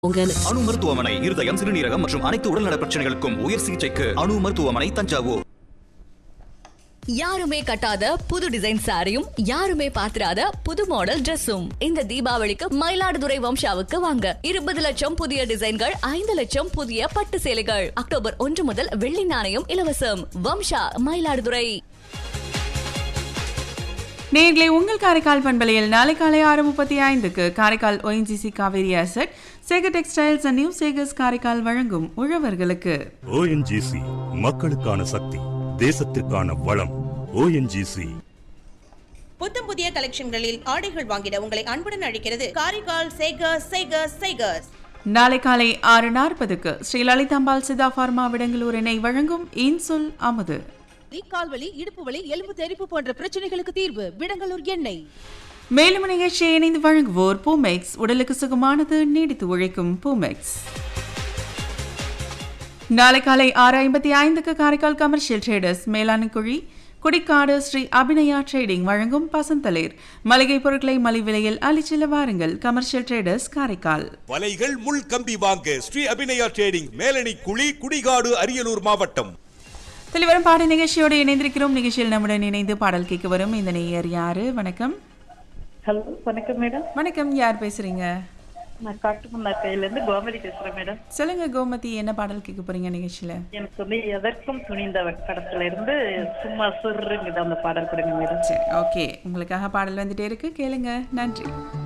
உங்க அணு மருத்துவமனை இருதயம் சிறுநீரகம் மற்றும் அனைத்து உடல்நல பிரச்சனைகளுக்கும் உயர் சிகிச்சைக்கு அணு மருத்துவமனை தஞ்சாவூர் யாருமே கட்டாத புது டிசைன் சாரியும் யாருமே பாத்திராத புது மாடல் Dressum இந்த தீபாவளிக்கு மயிலாடுதுறை வம்சாவுக்கு வாங்க இருபது லட்சம் புதிய டிசைன்கள் ஐந்து லட்சம் புதிய பட்டு சேலைகள் அக்டோபர் ஒன்று முதல் வெள்ளி நாணயம் இலவசம் வம்சா மயிலாடுதுறை நேர்களை உங்கள் காரைக்கால் பண்பலையில் நாளை காலை ஆறு முப்பத்தி ஐந்துக்கு Karaikal ONGC Kaveri asset Sekar textiles and new Sekar's Karaikal வழங்கும் உழவர்களுக்கு ஓஎன்ஜிசி மக்களுக்கான சக்தி தேசத்திற்கான வளம் ஓஎன்ஜிசி புத்தம் புதிய கலெக்ஷன்களில் ஆடைகள் வாங்கிட உங்களை அன்புடன் அழைக்கிறது காரைக்கால் சேகர்ஸ் சேகர்ஸ் சேகர்ஸ் நாளை காலை ஆறு நாற்பதுக்கு ஸ்ரீ லலிதாம்பாள் சிதா ஃபார்மா விடங்களூர் எண்ணெய் வழங்கும் இன்சொல் அமுது கால்வலி இடுப்பு வலி எலும்பு தெறிப்பு போன்ற பிரச்சனைகளுக்கு தீர்வு விடங்கலூர் எண்ணெய் மேலும் நிகழ்ச்சியை இணைந்து வழங்குவோர் பூமெக்ஸ் உடலுக்கு சுகமானது நீடித்து உழைக்கும் பூமெக்ஸ் நாளை காலை ஆறு ஐம்பத்தி ஐந்துக்கு காரைக்கால் கமர்ஷியல் ட்ரேடர்ஸ் மேலான குழி குடிக்காடு ஸ்ரீ அபிநயா ட்ரேடிங் வழங்கும் பசந்தளிர் மளிகை பொருட்களை மலிவு விலையில் அலிச்சில வாருங்கள் கமர்ஷியல் ட்ரேடர்ஸ் காரைக்கால் வலைகள் முள் கம்பி வாங்க ஸ்ரீ அபிநயா ட்ரேடிங் மேலணி குழி குடிகாடு அரியலூர் மாவட்டம் தெளிவரும் பாட நிகழ்ச்சியோடு இணைந்திருக்கிறோம் நிகழ்ச்சியில் நம்முடன் இணைந்து பாடல் கேட்க வரும் இந்த நேயர் யாரு வணக்கம் ஹலோ வணக்கம் மேடம் வணக்கம் யார் பேசுறீங்க நான் காட்டுமன்னார் கையிலேருந்து கோமதி பேசுகிறேன் மேடம் சொல்லுங்க கோமதி என்ன பாடல் கேட்க போறீங்க நிகழ்ச்சியில எனக்கு வந்து எதற்கும் துணிந்தவர் படத்துல இருந்து சும்மா சுருங்குது அந்த பாடல் கொடுங்க மேடம் சரி ஓகே உங்களுக்காக பாடல் வந்துட்டே இருக்கு கேளுங்க நன்றி